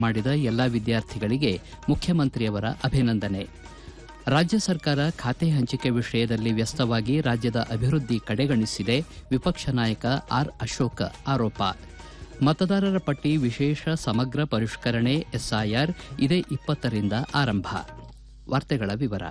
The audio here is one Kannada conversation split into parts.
ಮಾಡಿದ ಎಲ್ಲಾ ವಿದ್ಯಾರ್ಥಿಗಳಿಗೆ ಮುಖ್ಯಮಂತ್ರಿಯವರ ಅಭಿನಂದನೆ ರಾಜ್ಯ ಸರ್ಕಾರ ಖಾತೆ ಹಂಚಿಕೆ ವಿಷಯದಲ್ಲಿ ವ್ಯಸ್ತವಾಗಿ ರಾಜ್ಯದ ಅಭಿವೃದ್ಧಿ ಕಡೆಗಣಿಸಿದೆ ವಿಪಕ್ಷ ನಾಯಕ ಆರ್ ಅಶೋಕ್ ಆರೋಪ ಮತದಾರರ ಪಟ್ಟಿ ವಿಶೇಷ ಸಮಗ್ರ ಪರಿಷ್ಕರಣೆ ಎಸ್ಐಆರ್ ಇದೇ ಇಪ್ಪತ್ತರಿಂದ ಆರಂಭ ವಾರ್ತೆಗಳ ವಿವರ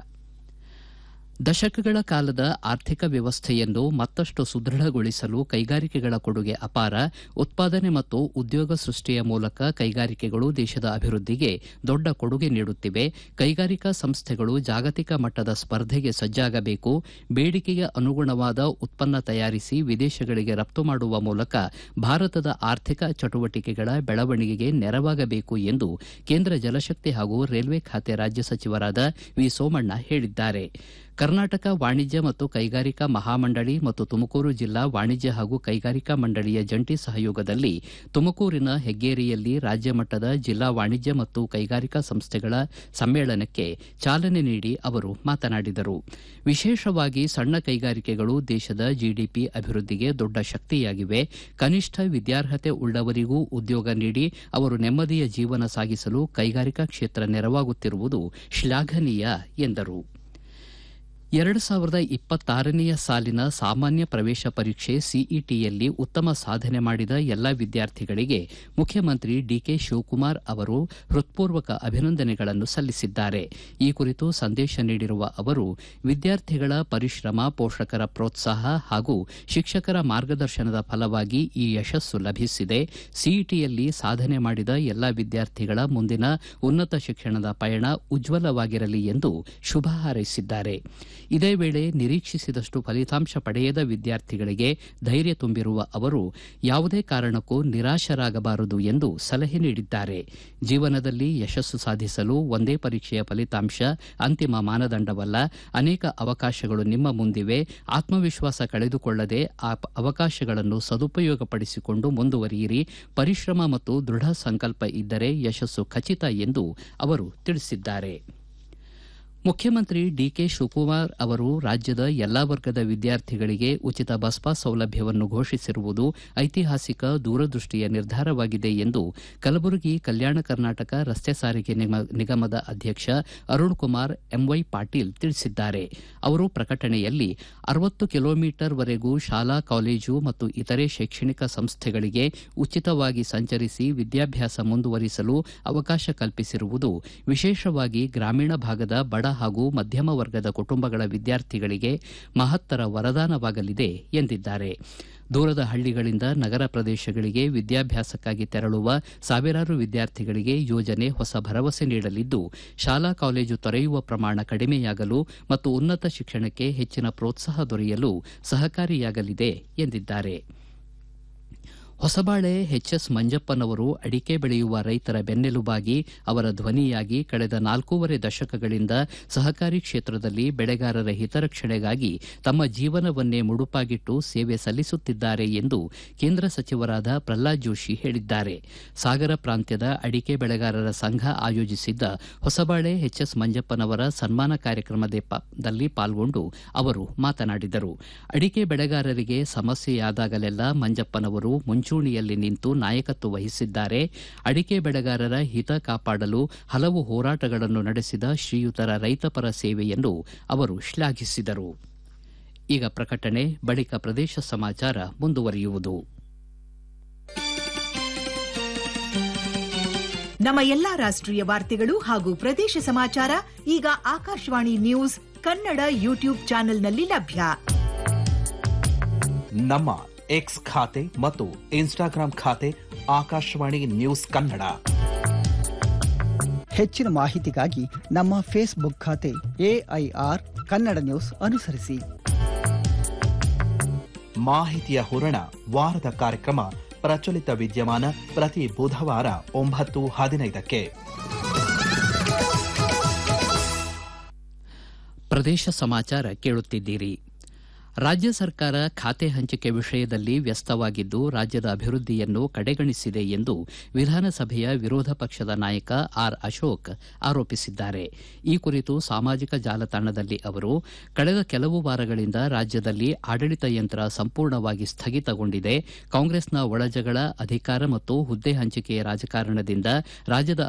ದಶಕಗಳ ಕಾಲದ ಆರ್ಥಿಕ ವ್ಯವಸ್ಥೆಯನ್ನು ಮತ್ತಷ್ಟು ಸುದೃಢಗೊಳಿಸಲು ಕೈಗಾರಿಕೆಗಳ ಕೊಡುಗೆ ಅಪಾರ ಉತ್ಪಾದನೆ ಮತ್ತು ಉದ್ಯೋಗ ಸೃಷ್ಟಿಯ ಮೂಲಕ ಕೈಗಾರಿಕೆಗಳು ದೇಶದ ಅಭಿವೃದ್ಧಿಗೆ ದೊಡ್ಡ ಕೊಡುಗೆ ನೀಡುತ್ತಿವೆ ಕೈಗಾರಿಕಾ ಸಂಸ್ಥೆಗಳು ಜಾಗತಿಕ ಮಟ್ಟದ ಸ್ಪರ್ಧೆಗೆ ಸಜ್ಜಾಗಬೇಕು ಬೇಡಿಕೆಗೆ ಅನುಗುಣವಾದ ಉತ್ಪನ್ನ ತಯಾರಿಸಿ ವಿದೇಶಗಳಿಗೆ ರಫ್ತು ಮಾಡುವ ಮೂಲಕ ಭಾರತದ ಆರ್ಥಿಕ ಚಟುವಟಿಕೆಗಳ ಬೆಳವಣಿಗೆಗೆ ನೆರವಾಗಬೇಕು ಎಂದು ಕೇಂದ್ರ ಜಲಶಕ್ತಿ ಹಾಗೂ ರೈಲ್ವೆ ಖಾತೆ ರಾಜ್ಯ ಸಚಿವರಾದ ವಿ ಸೋಮಣ್ಣ ಹೇಳಿದ್ದಾರೆ ಕರ್ನಾಟಕ ವಾಣಿಜ್ಯ ಮತ್ತು ಕೈಗಾರಿಕಾ ಮಹಾಮಂಡಳಿ ಮತ್ತು ತುಮಕೂರು ಜಿಲ್ಲಾ ವಾಣಿಜ್ಯ ಹಾಗೂ ಕೈಗಾರಿಕಾ ಮಂಡಳಿಯ ಜಂಟಿ ಸಹಯೋಗದಲ್ಲಿ ತುಮಕೂರಿನ ಹೆಗ್ಗೇರಿಯಲ್ಲಿ ರಾಜ್ಯ ಮಟ್ಟದ ಜಿಲ್ಲಾ ವಾಣಿಜ್ಯ ಮತ್ತು ಕೈಗಾರಿಕಾ ಸಂಸ್ಥೆಗಳ ಸಮ್ಮೇಳನಕ್ಕೆ ಚಾಲನೆ ನೀಡಿ ಅವರು ಮಾತನಾಡಿದರು ವಿಶೇಷವಾಗಿ ಸಣ್ಣ ಕೈಗಾರಿಕೆಗಳು ದೇಶದ ಜಿಡಿಪಿ ಅಭಿವೃದ್ಧಿಗೆ ದೊಡ್ಡ ಶಕ್ತಿಯಾಗಿವೆ ಕನಿಷ್ಠ ವಿದ್ಯಾರ್ಹತೆ ಉಳ್ಳವರಿಗೂ ಉದ್ಯೋಗ ನೀಡಿ ಅವರು ನೆಮ್ಮದಿಯ ಜೀವನ ಸಾಗಿಸಲು ಕೈಗಾರಿಕಾ ಕ್ಷೇತ್ರ ನೆರವಾಗುತ್ತಿರುವುದು ಶ್ಲಾಘನೀಯ ಎಂದರು ಎರಡು ಸಾವಿರದ ಇಪ್ಪತ್ತಾರನೆಯ ಸಾಲಿನ ಸಾಮಾನ್ಯ ಪ್ರವೇಶ ಪರೀಕ್ಷೆ ಸಿಇಟಿಯಲ್ಲಿ ಉತ್ತಮ ಸಾಧನೆ ಮಾಡಿದ ಎಲ್ಲ ವಿದ್ಯಾರ್ಥಿಗಳಿಗೆ ಮುಖ್ಯಮಂತ್ರಿ ಡಿಕೆ ಶಿವಕುಮಾರ್ ಅವರು ಹೃತ್ಪೂರ್ವಕ ಅಭಿನಂದನೆಗಳನ್ನು ಸಲ್ಲಿಸಿದ್ದಾರೆ ಈ ಕುರಿತು ಸಂದೇಶ ನೀಡಿರುವ ಅವರು ವಿದ್ಯಾರ್ಥಿಗಳ ಪರಿಶ್ರಮ ಪೋಷಕರ ಪ್ರೋತ್ಸಾಹ ಹಾಗೂ ಶಿಕ್ಷಕರ ಮಾರ್ಗದರ್ಶನದ ಫಲವಾಗಿ ಈ ಯಶಸ್ಸು ಲಭಿಸಿದೆ ಸಿಇಟಿಯಲ್ಲಿ ಸಾಧನೆ ಮಾಡಿದ ಎಲ್ಲ ವಿದ್ಯಾರ್ಥಿಗಳ ಮುಂದಿನ ಉನ್ನತ ಶಿಕ್ಷಣದ ಪಯಣ ಉಜ್ವಲವಾಗಿರಲಿ ಎಂದು ಶುಭ ಹಾರೈಸಿದ್ದಾರೆ ಇದೇ ವೇಳೆ ನಿರೀಕ್ಷಿಸಿದಷ್ಟು ಫಲಿತಾಂಶ ಪಡೆಯದ ವಿದ್ಯಾರ್ಥಿಗಳಿಗೆ ಧೈರ್ಯ ತುಂಬಿರುವ ಅವರು ಯಾವುದೇ ಕಾರಣಕ್ಕೂ ನಿರಾಶರಾಗಬಾರದು ಎಂದು ಸಲಹೆ ನೀಡಿದ್ದಾರೆ ಜೀವನದಲ್ಲಿ ಯಶಸ್ಸು ಸಾಧಿಸಲು ಒಂದೇ ಪರೀಕ್ಷೆಯ ಫಲಿತಾಂಶ ಅಂತಿಮ ಮಾನದಂಡವಲ್ಲ ಅನೇಕ ಅವಕಾಶಗಳು ನಿಮ್ಮ ಮುಂದಿವೆ ಆತ್ಮವಿಶ್ವಾಸ ಕಳೆದುಕೊಳ್ಳದೆ ಆ ಅವಕಾಶಗಳನ್ನು ಸದುಪಯೋಗಪಡಿಸಿಕೊಂಡು ಮುಂದುವರಿಯಿರಿ ಪರಿಶ್ರಮ ಮತ್ತು ದೃಢ ಸಂಕಲ್ಪ ಇದ್ದರೆ ಯಶಸ್ಸು ಖಚಿತ ಎಂದು ಅವರು ತಿಳಿಸಿದ್ದಾರೆ ಮುಖ್ಯಮಂತ್ರಿ ಡಿಕೆ ಶಿವಕುಮಾರ್ ಅವರು ರಾಜ್ಯದ ಎಲ್ಲಾ ವರ್ಗದ ವಿದ್ಯಾರ್ಥಿಗಳಿಗೆ ಉಚಿತ ಬಸ್ ಪಾಸ್ ಸೌಲಭ್ಯವನ್ನು ಘೋಷಿಸಿರುವುದು ಐತಿಹಾಸಿಕ ದೂರದೃಷ್ಟಿಯ ನಿರ್ಧಾರವಾಗಿದೆ ಎಂದು ಕಲಬುರಗಿ ಕಲ್ಯಾಣ ಕರ್ನಾಟಕ ರಸ್ತೆ ಸಾರಿಗೆ ನಿಗಮದ ಅಧ್ಯಕ್ಷ ಅರುಣ್ ಕುಮಾರ್ ಎಂವೈ ಪಾಟೀಲ್ ತಿಳಿಸಿದ್ದಾರೆ ಅವರು ಪ್ರಕಟಣೆಯಲ್ಲಿ ಅರವತ್ತು ಕಿಲೋಮೀಟರ್ ವರೆಗೂ ಶಾಲಾ ಕಾಲೇಜು ಮತ್ತು ಇತರೆ ಶೈಕ್ಷಣಿಕ ಸಂಸ್ಥೆಗಳಿಗೆ ಉಚಿತವಾಗಿ ಸಂಚರಿಸಿ ವಿದ್ಯಾಭ್ಯಾಸ ಮುಂದುವರಿಸಲು ಅವಕಾಶ ಕಲ್ಪಿಸಿರುವುದು ವಿಶೇಷವಾಗಿ ಗ್ರಾಮೀಣ ಭಾಗದ ಬಡ ಹಾಗೂ ಮಧ್ಯಮ ವರ್ಗದ ಕುಟುಂಬಗಳ ವಿದ್ಯಾರ್ಥಿಗಳಿಗೆ ಮಹತ್ತರ ವರದಾನವಾಗಲಿದೆ ಎಂದಿದ್ದಾರೆ ದೂರದ ಹಳ್ಳಿಗಳಿಂದ ನಗರ ಪ್ರದೇಶಗಳಿಗೆ ವಿದ್ಯಾಭ್ಯಾಸಕ್ಕಾಗಿ ತೆರಳುವ ಸಾವಿರಾರು ವಿದ್ಯಾರ್ಥಿಗಳಿಗೆ ಯೋಜನೆ ಹೊಸ ಭರವಸೆ ನೀಡಲಿದ್ದು ಶಾಲಾ ಕಾಲೇಜು ತೊರೆಯುವ ಪ್ರಮಾಣ ಕಡಿಮೆಯಾಗಲು ಮತ್ತು ಉನ್ನತ ಶಿಕ್ಷಣಕ್ಕೆ ಹೆಚ್ಚಿನ ಪ್ರೋತ್ಸಾಹ ದೊರೆಯಲು ಸಹಕಾರಿಯಾಗಲಿದೆ ಎಂದಿದ್ದಾರೆ ಹೊಸಬಾಳೆ ಎಚ್ಎಸ್ ಮಂಜಪ್ಪನವರು ಅಡಿಕೆ ಬೆಳೆಯುವ ರೈತರ ಬೆನ್ನೆಲುಬಾಗಿ ಅವರ ಧ್ವನಿಯಾಗಿ ಕಳೆದ ನಾಲ್ಕೂವರೆ ದಶಕಗಳಿಂದ ಸಹಕಾರಿ ಕ್ಷೇತ್ರದಲ್ಲಿ ಬೆಳೆಗಾರರ ಹಿತರಕ್ಷಣೆಗಾಗಿ ತಮ್ಮ ಜೀವನವನ್ನೇ ಮುಡುಪಾಗಿಟ್ಟು ಸೇವೆ ಸಲ್ಲಿಸುತ್ತಿದ್ದಾರೆ ಎಂದು ಕೇಂದ್ರ ಸಚಿವರಾದ ಪ್ರಹ್ಲಾದ್ ಜೋಶಿ ಹೇಳಿದ್ದಾರೆ ಸಾಗರ ಪ್ರಾಂತ್ಯದ ಅಡಿಕೆ ಬೆಳೆಗಾರರ ಸಂಘ ಆಯೋಜಿಸಿದ್ದ ಹೊಸಬಾಳೆ ಎಚ್ಎಸ್ ಮಂಜಪ್ಪನವರ ಸನ್ಮಾನ ಕಾರ್ಯಕ್ರಮದಲ್ಲಿ ಪಾಲ್ಗೊಂಡು ಅವರು ಮಾತನಾಡಿದರು ಅಡಿಕೆ ಬೆಳೆಗಾರರಿಗೆ ಸಮಸ್ಯೆಯಾದಾಗಲೆಲ್ಲ ಮಂಜಪ್ಪನವರು ಮುಂಚೆ ಮುಂಚೂಣಿಯಲ್ಲಿ ನಿಂತು ನಾಯಕತ್ವ ವಹಿಸಿದ್ದಾರೆ ಅಡಿಕೆ ಬೆಳೆಗಾರರ ಹಿತ ಕಾಪಾಡಲು ಹಲವು ಹೋರಾಟಗಳನ್ನು ನಡೆಸಿದ ಶ್ರೀಯುತರ ರೈತಪರ ಸೇವೆಯನ್ನು ಅವರು ಶ್ಲಾಘಿಸಿದರು ಈಗ ಪ್ರಕಟಣೆ ಬಳಿಕ ಪ್ರದೇಶ ಸಮಾಚಾರ ಮುಂದುವರಿಯುವುದು ನಮ್ಮ ಎಲ್ಲಾ ರಾಷ್ಟ್ರೀಯ ವಾರ್ತೆಗಳು ಹಾಗೂ ಪ್ರದೇಶ ಸಮಾಚಾರ ಈಗ ಆಕಾಶವಾಣಿ ನ್ಯೂಸ್ ಕನ್ನಡ ಯೂಟ್ಯೂಬ್ ಚಾನೆಲ್ನಲ್ಲಿ ಲಭ್ಯ ನಮ್ಮ ಎಕ್ಸ್ ಖಾತೆ ಮತ್ತು ಇನ್ಸ್ಟಾಗ್ರಾಂ ಖಾತೆ ಆಕಾಶವಾಣಿ ನ್ಯೂಸ್ ಕನ್ನಡ ಹೆಚ್ಚಿನ ಮಾಹಿತಿಗಾಗಿ ನಮ್ಮ ಫೇಸ್ಬುಕ್ ಖಾತೆ ಎಐಆರ್ ಕನ್ನಡ ನ್ಯೂಸ್ ಅನುಸರಿಸಿ ಮಾಹಿತಿಯ ಹೂರಣ ವಾರದ ಕಾರ್ಯಕ್ರಮ ಪ್ರಚಲಿತ ವಿದ್ಯಮಾನ ಪ್ರತಿ ಬುಧವಾರ ಒಂಬತ್ತು ಹದಿನೈದಕ್ಕೆ ಪ್ರದೇಶ ಸಮಾಚಾರ ಕೇಳುತ್ತಿದ್ದೀರಿ ರಾಜ್ಯ ಸರ್ಕಾರ ಖಾತೆ ಹಂಚಿಕೆ ವಿಷಯದಲ್ಲಿ ವ್ಯಸ್ತವಾಗಿದ್ದು ರಾಜ್ಯದ ಅಭಿವೃದ್ಧಿಯನ್ನು ಕಡೆಗಣಿಸಿದೆ ಎಂದು ವಿಧಾನಸಭೆಯ ವಿರೋಧ ಪಕ್ಷದ ನಾಯಕ ಆರ್ ಅಶೋಕ್ ಆರೋಪಿಸಿದ್ದಾರೆ ಈ ಕುರಿತು ಸಾಮಾಜಿಕ ಜಾಲತಾಣದಲ್ಲಿ ಅವರು ಕಳೆದ ಕೆಲವು ವಾರಗಳಿಂದ ರಾಜ್ಯದಲ್ಲಿ ಆಡಳಿತ ಯಂತ್ರ ಸಂಪೂರ್ಣವಾಗಿ ಸ್ಥಗಿತಗೊಂಡಿದೆ ಕಾಂಗ್ರೆಸ್ನ ಒಳಜಗಳ ಅಧಿಕಾರ ಮತ್ತು ಹುದ್ದೆ ಹಂಚಿಕೆಯ ರಾಜಕಾರಣದಿಂದ ರಾಜ್ಯದ